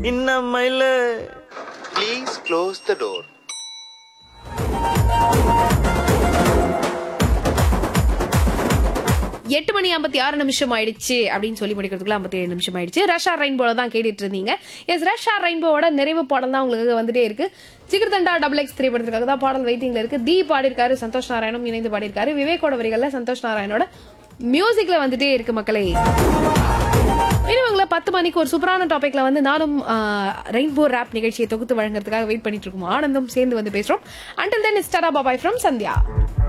இன்னமையில Please close the door. எட்டு மணி ஐம்பத்தி ஆறு நிமிஷம் ஆயிடுச்சு அப்படின்னு சொல்லி முடிக்கிறதுக்குள்ள ஐம்பத்தி ஏழு நிமிஷம் ஆயிடுச்சு ரஷ்யா ரெயின்போல தான் கேட்டுட்டு இருந்தீங்க எஸ் ரஷ்யா ரெயின்போவோட நிறைவு பாடல் தான் உங்களுக்கு வந்துட்டே இருக்கு ஜிகிர்தண்டா டபுள் எக்ஸ் திரைப்படத்துக்காக தான் பாடல் வெயிட்டிங்ல இருக்கு தி பாடியிருக்காரு சந்தோஷ் நாராயணும் இணைந்து பாடியிருக்காரு விவேக்கோட வரிகள்ல சந்தோஷ் நாராயணோட மியூசிக்ல வந்துட்டே இருக்கு மக்களே இனிவங்கள பத்து மணிக்கு ஒரு சூப்பரான டாபிக்ல வந்து நானும் ரெயின்போ ரேப் நிகழ்ச்சியை தொகுத்து வழங்குறதுக்காக வெயிட் பண்ணிட்டு இருக்கோம் ஆனந்தும் சேர்ந்து வந்து பேசுறோம் அண்டில் தென் இஸ்டாரா பாபாய் ஃப்ரம் சந்தியா